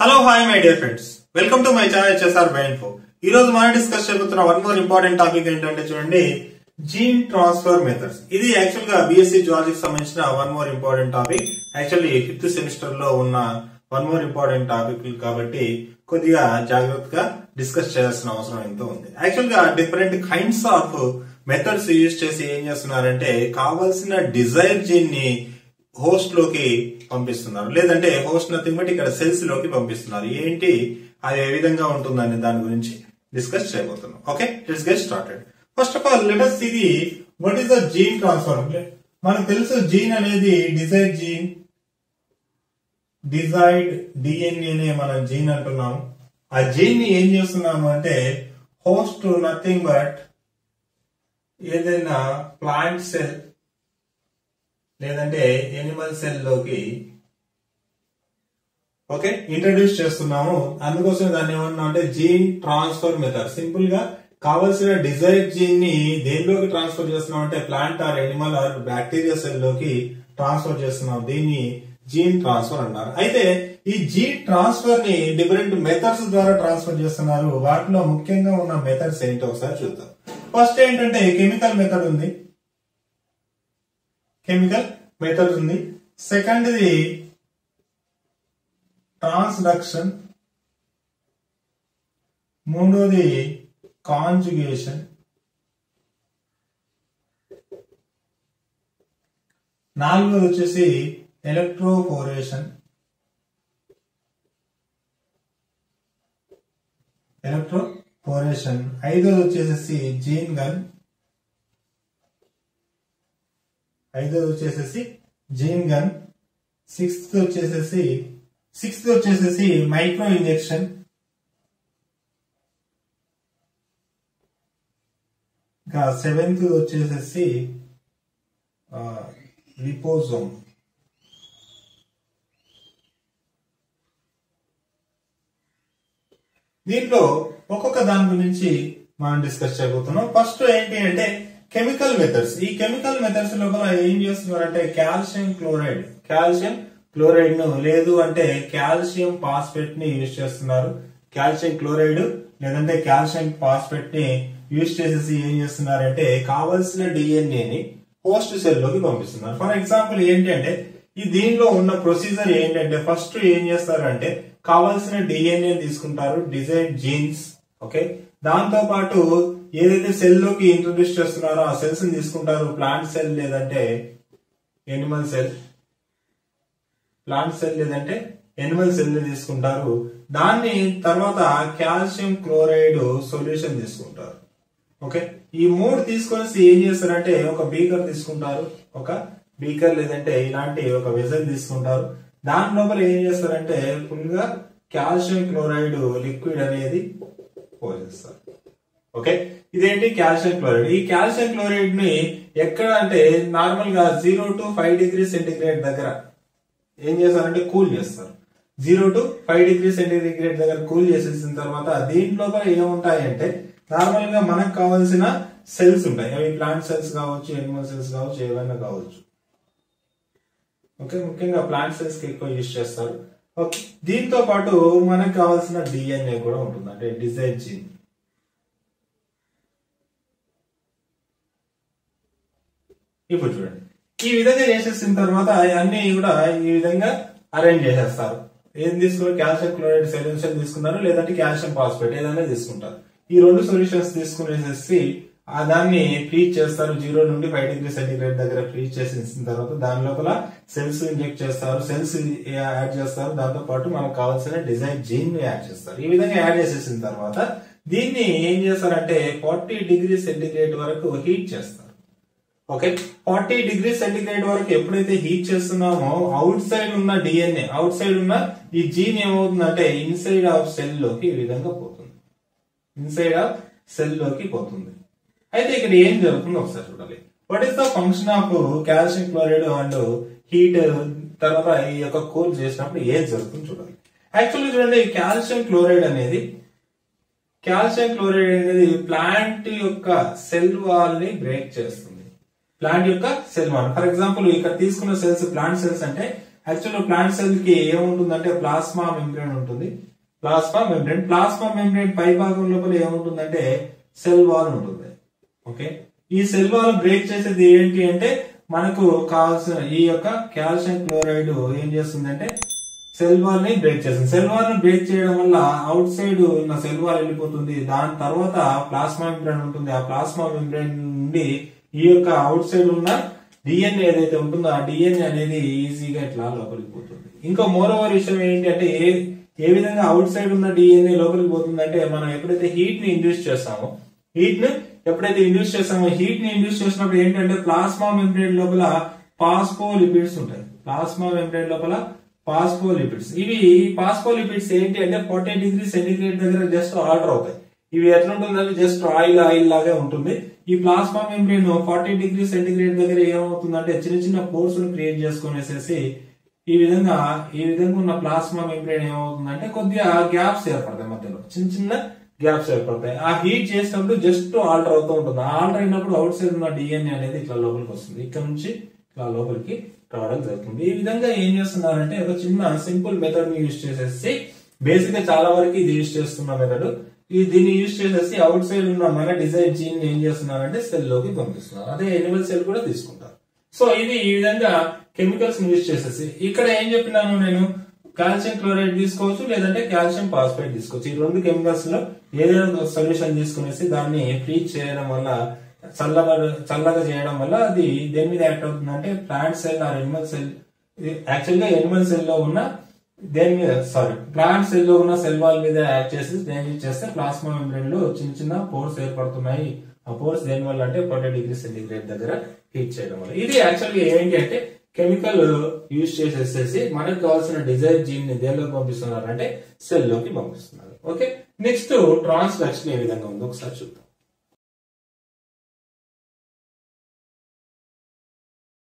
hello hi my dear friends welcome to my channel HSR Bioinfo ఈ రోజు మనం discuss చేయబోతున్న వన్ మోర్ ఇంపార్టెంట్ టాపిక్ ఏంటంటే చూడండి జీన్ ట్రాన్స్ఫర్ మెథడ్స్ ఇది యాక్చువల్ గా బిఎస్సి జువాలజీకి సంబంధించిన one more important topic actually fifth semester లో ఉన్న వన్ మోర్ ఇంపార్టెంట్ టాపిక్ కాబట్టి కొద్దిగా జాగ్రత్తగా డిస్కస్ చేయాల్సిన అవసరం ఎంతో ఉంది యాక్చువల్ గా different kinds of methods use చేసి ఏం చేస్తున్నారంటే కావాల్సిన డిజైర్ జీన్ ని హోస్ట్ లోకి పంపిస్తున్నారు లేదంటే హోస్ట్ నథింగ్ బట్ ఇక్కడ సెల్స్ లోకి పంపిస్తున్నారు ఏంటి అది ఏ విధంగా ఉంటుందనే దాని గురించి డిస్కస్ చేయబోతున్నాం okay let's get started first of all letters ఇది what is the gene transfer మనకు తెలుసు జీన్ అనేది డిజైర్ జీన్ డిజైడ్ డిఎన్ఏనే మనం జీన్ అంటున్నాము ఆ జీన్ ని ఏం చేస్తున్నాము అంటే హోస్ట్ నథింగ్ బట్ ఏదైనా ప్లాంట్ సెల్ లేదంటే ఎనిమల్ సెల్ లోకి ఓకే ఇంట్రడ్యూస్ చేస్తున్నాము అందుకోసం దాన్ని ఏమన్నా అంటే జీన్ ట్రాన్స్ఫర్ మెథడ్ సింపుల్ గా కావలసిన డిజైర్ జీన్ ని దేనిలోకి ట్రాన్స్ఫర్ చేస్తున్నాం అంటే plant or animal or bacteria cell లోకి ట్రాన్స్ఫర్ చేస్తున్నాం దీన్ని జీన్ ట్రాన్స్ఫర్ అన్నారు అయితే ఈ జీన్ ట్రాన్స్ఫర్ ని డిఫరెంట్ మెథడ్స్ ద్వారా ట్రాన్స్ఫర్ చేస్తున్నారు వాటిలో ముఖ్యంగా ఉన్న మెథడ్స్ ఏంటో ఒకసారి చూద్దాం ఫస్ట్ ఏంటంటే కెమికల్ మెథడ్ ఉంది కెమికల్ మెథడ్ ఉంది సెకండ్ ఇది ట్రాన్స్డక్షన్ మూడోది కాంజుగేషన్ నాలుగోది వచ్చేసి ఎలక్ట్రోఫోరేషన్ ఎలక్ట్రోఫోరేషన్ ఐదోది వచ్చేసి జీన్ గన్ ఐదోది వచ్చేసేసి జీన్ గన్ సిక్స్త్ వచ్చేసేసి సిక్స్త్ వచ్చేసేసి మైక్రో ఇంజెక్షన్ ఇంకా సెవెంత్ వచ్చేసేసి లిపోజోమ్ దీంట్లో ఒక్కొక్క దాని గురించి మనం డిస్కస్ చేయబోతున్నాం ఫస్ట్ ఏంటి అంటే కెమికల్ మెథడ్స్ ఈ కెమికల్ మెథడ్స్ లోపల ఏం చేస్తున్నారంటే కాల్షియం క్లోరైడ్ కాల్షియం క్లోరైడ్ ను లేదు అంటే కాల్షియం పాస్పేట్ ని యూజ్ చేస్తున్నారు కాల్షియం క్లోరైడ్ లేదంటే కాల్షియం పాస్పేట్ ని యూజ్ చేసేసి ఏం చేస్తున్నారంటే కావలసిన డిఎన్ఏ ని పోస్ట్ సెల్ లోకి పంపిస్తున్నారు ఫర్ ఎగ్జాంపుల్ ఏంటి అంటే ఈ దీనిలో ఉన్న ప్రొసీజర్ ఏంటంటే ఫస్ట్ ఏం చేస్తారంటే కావాల్సిన డిఎన్ఏ తీసుకుంటారు డిజైన్ జీన్స్ ఓకే దాంతో పాటు ఏదైతే సెల్ లోకి ఇంట్రొడ్యూస్ చేస్తున్నారో ఆ సెల్స్ ని తీసుకుంటారు ప్లాంట్ సెల్ లేదంటే ఎనిమల్ సెల్ ప్లాంట్ సెల్ లేదంటే ఎనిమల్ సెల్ ని తీసుకుంటారు దాన్ని తర్వాత కాల్షియం క్లోరైడ్ సొల్యూషన్ తీసుకుంటారు ఓకే ఈ మూడు తీసుకొని ఏం చేస్తారంటే ఒక బీకర్ తీసుకుంటారు ఒక బీకర్ లేదంటే ఇలాంటి ఒక వెజల్ తీసుకుంటారు దాని లోపల ఏం చేస్తారంటే ఫుల్ గా కాల్షియం క్లోరైడ్ లిక్విడ్ అనేది పోసేస్తారు ఓకే ఇదేంటి కాల్షియం క్లోరైడ్ ఈ కాల్షియం క్లోరైడ్ ని ఎక్కడ అంటే నార్మల్ గా zero to five degree centigrade దగ్గర ఏం చేస్తారంటే కూల్ చేస్తారు zero to five degree centigrade దగ్గర కూల్ చేసేసిన తర్వాత దీని లోపల ఏముంటాయంటే నార్మల్ గా మనకు కావాల్సిన సెల్స్ ఉంటాయి అవి ప్లాంట్ సెల్స్ కావచ్చు ఎనిమల్ సెల్స్ కావచ్చు ఏవైనా కావచ్చు ఓకే ముఖ్యంగా ప్లాంట్ సెల్స్ కి ఎక్కువ యూజ్ చేస్తారు ఓకే దీంతో పాటు మనకు కావాల్సిన డిఎన్ఏ కూడా ఉంటుంది అంటే డిజైన్ జీన్ ఇప్పుడు చూడండి ఈ విధంగా చేసేసిన తర్వాత అన్ని కూడా ఈ విధంగా అరేంజ్ చేసేస్తారు ఏం తీసుకున్నారు కాల్షియం క్లోరైడ్ సొల్యూషన్ తీసుకున్నారు లేదంటే కాల్షియం ఫాస్ఫేట్ ఏదైనా తీసుకుంటారు ఈ రెండు సొల్యూషన్స్ తీసుకునేసేసి ఆ దాన్ని ఫ్రీజ్ చేస్తారు జీరో నుండి ఫైవ్ డిగ్రీ సెంటిగ్రేడ్ దగ్గర ఫ్రీజ్ చేసిన తర్వాత దాని లోపల సెల్స్ ఇంజెక్ట్ చేస్తారు సెల్స్ యాడ్ చేస్తారు దాంతో పాటు మనకు కావాల్సిన డిజైన్ జీన్ యాడ్ చేస్తారు ఈ విధంగా యాడ్ చేసేసిన తర్వాత దీన్ని ఏం చేస్తారంటే ఫార్టీ డిగ్రీ సెంటిగ్రేడ్ వరకు హీట్ చేస్తారు ఓకే ఫార్టీ డిగ్రీ సెంటిగ్రేడ్ వరకు ఎప్పుడైతే హీట్ చేస్తున్నామో అవుట్ సైడ్ ఉన్న డిఎన్ఏ అవుట్ సైడ్ ఉన్న ఈ జీన్ ఏమవుతుందంటే ఇన్సైడ్ ఆఫ్ సెల్ లోకి ఈ విధంగా పోతుంది ఇన్సైడ్ ఆఫ్ సెల్ లోకి పోతుంది అయితే ఇక్కడ ఏం జరుగుతుందో ఒకసారి చూడాలి what is the function of calcium chloride and heat తర్వాత ఈ యొక్క కూల్ చేసినప్పుడు ఏం జరుగుతుందో చూడాలి యాక్చువల్లీ చూడండి కాల్షియం క్లోరైడ్ అనేది కాల్షియం క్లోరైడ్ అనేది ప్లాంట్ యొక్క సెల్ వాల్ ని బ్రేక్ చేస్తుంది ప్లాంట్ యొక్క సెల్ వాల్ ఫర్ ఎగ్జాంపుల్ ఇక్కడ తీసుకున్న సెల్స్ ప్లాంట్ సెల్స్ అంటే యాక్చువల్ ప్లాంట్ సెల్ కి ఏముంటుందంటే ప్లాస్మా మెంబ్రేన్ ఉంటుంది ప్లాస్మా మెంబ్రేన్ ప్లాస్మా మెంబ్రేన్ పై భాగం లోపల ఏముంటుందంటే సెల్ వాల్ ఉంటుంది ఓకే ఈ సెల్ వాల్ బ్రేక్ చేసేది ఏంటి అంటే మనకు కావాల్సిన ఈ యొక్క కాల్షియం క్లోరైడ్ ఏం చేస్తుందంటే సెల్ వాల్ ని బ్రేక్ చేస్తుంది సెల్ వాల్ ని బ్రేక్ చేయడం వల్ల అవుట్ సైడ్ ఉన్న సెల్ వాల్ వెళ్ళిపోతుంది దాని తర్వాత ప్లాస్మా మెంబ్రేన్ ఉంటుంది ఆ ప్లాస్మా మెంబ్రేన్ నుండి ఈ యొక్క అవుట్ సైడ్ ఉన్న డిఎన్ఏ ఏదైతే ఉంటుందో ఆ డిఎన్ఏ అనేది ఈజీగా ఇట్లా లోపలికి పోతుంది ఇంకా మోరవర్ విషయం ఏంటి అంటే ఏ ఏ విధంగా అవుట్ సైడ్ ఉన్న డిఎన్ఏ లోపలికి పోతుందంటే మనం ఎప్పుడైతే హీట్ ని ఇండ్యూస్ చేస్తామో హీట్ ని ఎప్పుడైతే ఇండ్యూస్ చేస్తామో హీట్ ని ఇండ్యూస్ చేసినప్పుడు ఏంటంటే ప్లాస్మా మెంబ్రేన్ లోపల పాస్పోలిపిడ్స్ ఉంటాయి ప్లాస్మా మెంబ్రేన్ లోపల పాస్పోలిపిడ్స్ ఇవి పాస్పోలిపిడ్స్ ఏంటి అంటే ఫార్టీ డిగ్రీ సెంటిగ్రేడ్ దగ్గర జస్ట్ ఆర్డర్ అవుతాయి ఇవి ఎట్లా ఉంటుందంటే జస్ట్ ఆయిల్ ఆయిల్ లాగే ఉంటుంది ఈ plasma membrane forty degree centigrade దగ్గర ఏమవుతుందంటే చిన్న చిన్న పోర్స్ క్రియేట్ చేసుకునేసేసి ఈ విధంగా ఈ విధంగా ఉన్న ప్లాస్మా మెంబ్రేన్ ఏమవుతుందంటే కొద్దిగా గ్యాప్స్ ఏర్పడతాయి మధ్యలో చిన్న చిన్న గ్యాప్స్ ఏర్పడతాయి ఆ హీట్ చేసినప్పుడు జస్ట్ ఆల్టర్ అవుతూ ఉంటుంది ఆల్టర్ అయినప్పుడు అవుట్ సైడ్ ఉన్న డిఎన్ఏ అనేది ఇట్లా లోపలికి వస్తుంది ఇక్కడ నుంచి ఇట్లా లోపలికి రావడం జరుగుతుంది ఈ విధంగా ఏం చేస్తున్నారంటే ఒక చిన్న సింపుల్ మెథడ్ ని యూజ్ చేసేసి బేసిక్ గా చాలా వరకు ఇది యూజ్ చేస్తున్న మెథడ్ ఈ దీన్ని యూజ్ చేసేసి అవుట్ సైడ్ ఉన్న మన డిజైన్ జీన్ ఏం చేస్తున్నారంటే సెల్ లోకి పంపిస్తున్నారు అదే ఎనిమల్ సెల్ కూడా తీసుకుంటారు సో ఇది ఈ విధంగా కెమికల్స్ యూజ్ చేసేసి ఇక్కడ ఏం చెప్పినాను నేను కాల్షియం క్లోరైడ్ తీసుకోవచ్చు లేదంటే కాల్షియం ఫాస్ఫేట్ తీసుకోవచ్చు ఈ రెండు కెమికల్స్ లో ఏదైనా ఒక సొల్యూషన్ తీసుకునేసి దాన్ని ఫ్రీజ్ చేయడం వల్ల చల్లగా చల్లగా చేయడం వల్ల అది దేని మీద యాక్ట్ అవుతుందంటే plant cell or animal cell actual గా ఎనిమల్ సెల్ లో ఉన్న దేని మీద సారీ ప్లాంట్ సెల్ లో ఉన్న సెల్ వాల్ మీద యాక్ట్ చేసి దేని మీద చేస్తే ప్లాస్మా మెంబ్రేన్ లో చిన్న చిన్న పోర్స్ ఏర్పడుతున్నాయి ఆ పోర్స్ దేని వల్ల అంటే ఫార్టీ డిగ్రీ సెంటిగ్రేడ్ దగ్గర హీట్ చేయడం వల్ల ఇది యాక్చువల్ గా ఏంటి అంటే కెమికల్ యూజ్ చేసేసేసి మనకు కావాల్సిన డిజైర్ జీన్ ని దేనిలోకి పంపిస్తున్నారు అంటే సెల్ లోకి పంపిస్తున్నారు ఓకే నెక్స్ట్ ట్రాన్స్లక్షన్ ఏ విధంగా ఉందో ఒకసారి చూద్దాం